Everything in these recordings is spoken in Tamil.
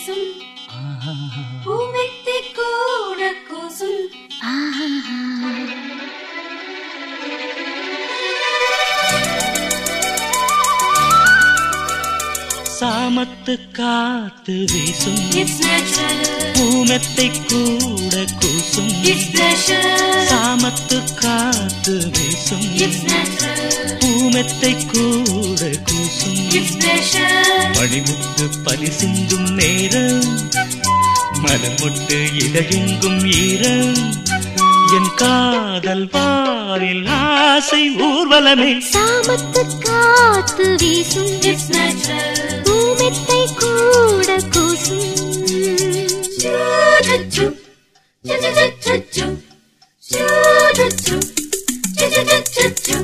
வீசும் பூமெத்தை கூட கூசும் சாமத்து காத்து வீசும் இட்ஸ் நேச்சுரல் பூமெத்தை கூட கூசும் இட்ஸ் ப்ளஷர் சாமத்து காத்து வீசும் இட்ஸ் நேச்சுரல் பூமெத்தை கூட கூசும் இட்ஸ் ப்ளஷர் மணிமுத்து பனி சிந்தும் நேரம் மலமுட்டு இதழெங்கும் ஈரம் என் காதல் பாரில் ஆசை ஊர்வலமே சாமத்து காத்து வீசும் இட்ஸ் நேச்சுரல் பூமெத்தை கூட கூசும் Choo-choo-choo. Choo-choo-choo-choo. Choo-choo-choo. Choo-choo-choo-choo.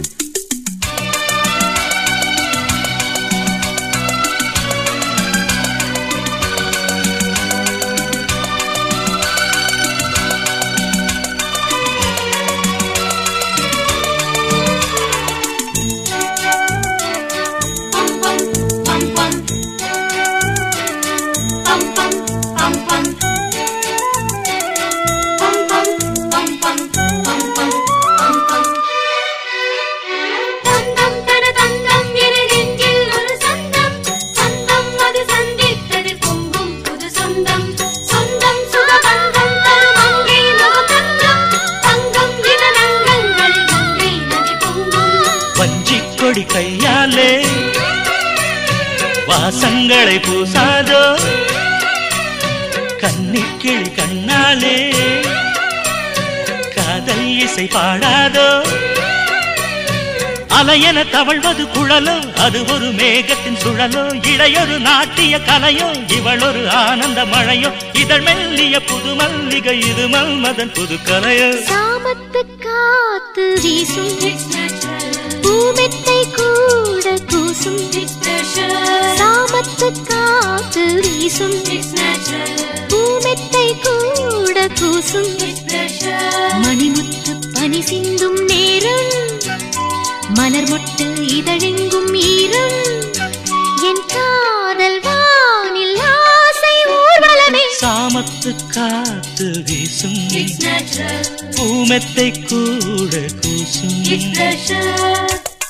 Pum pum pum pum. Pum pum pum pum. Pum pum pum pum. Pum pum pum pum. தந்தம் தன தந்தம் என நெஞ்சில் ஒரு சொந்தம் சொந்தம் அது சந்தித்தது பொங்கும் புது சொந்தம் சொந்தம் சுகபந்தம் தரும் அங்கே நவதங்கம் தங்கம் என நங்கங்களில் ஒன்றே நதி பொங்கும் வஞ்சிக் கொடி கையாலே வாசங்களை பூசாதோ கன்னிக்கிளி கண்ணாலே காதல் இசை பாடாதோ அலையென தவழ்வது குழலோ அது ஒரு மேகத்தின் சுழலோ இடையொரு நாட்டிய கலையோ இவள் ஒரு ஆனந்த மழையோ இதழ் மெல்லிய புது மல்லிகை இது மன்மதன் புது கலையோ சாமத்து காத்து வீசும் It's natural. பூமெத்தை கூட கூசும் It's pleasure. சாமத்து காத்து வீசும் It's natural. பூமெத்தை கூட கூசும் It's pleasure. மணிமுத்து பனி சிந்தும் நேரம் மலர் மொட்டு இதழெங்கும் ஈரம் என் காதல் வானில் ஆசை ஊர்வலமே சாமத்து காத்து வீசும் It's natural. பூமெத்தை கூட கூசும் It's pleasure.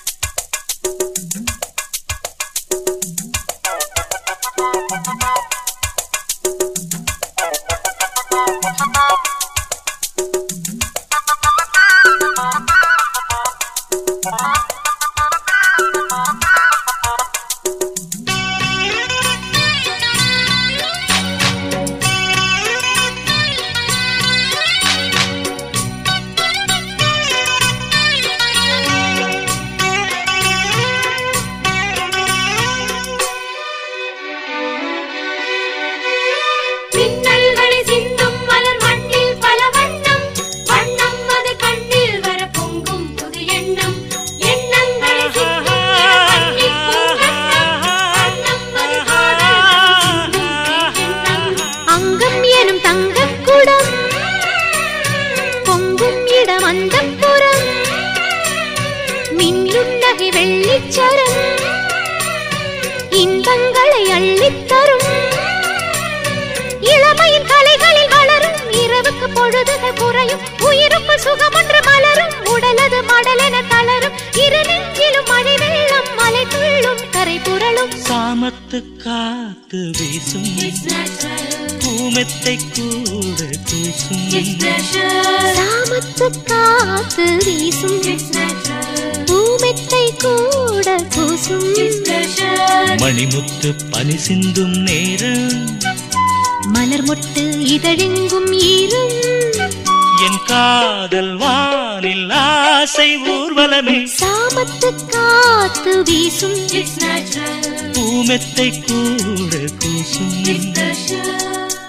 மின்னல்களை சிந்தும் மலர் மண்ணில் பல வண்ணம் வண்ணம் அது கண்ணில் வர பொங்கும் புது எண்ணம் எண்ணங்களை சிந்தும் இளமண்ணில் பூங்கண்ணம். வண்ணம் அது காதல் சிந்தும் தீயெண்ணம். அங்கம் எனும் தங்கக் குடம் பொங்கும் இடம் அந்த புறம் மின்னும் நகை வெள்ளிச்சரம் இன்பங்களை அள்ளித் தரும் இளமையின் கலைகளில் வளரும் இரவுக்கு பொழுதுகள் குறையும் உயிருக்கு சுகமொன்று மலரும் உடலது மடலென தளரும் இரு நெஞ்சிலும் மழை வெள்ளம் மலை துள்ளும் கரை புரளும் சாமத்து காத்து வீசும் It's natural. பூமெத்தை கூட கூசும் It's pleasure. சாமத்து காத்து வீசும் It's natural. பூமெத்தை கூட கூசும் It's pleasure. மணிமுத்து பனி சிந்தும் நேரம் மலர் மொட்டு இதழெங்கும் ஈரம் என் காதல் வானில் ஆசை ஊர்வலமே சாமத்து காத்து வீசும் It's natural. பூமெத்தை கூட கூசும் It's pleasure.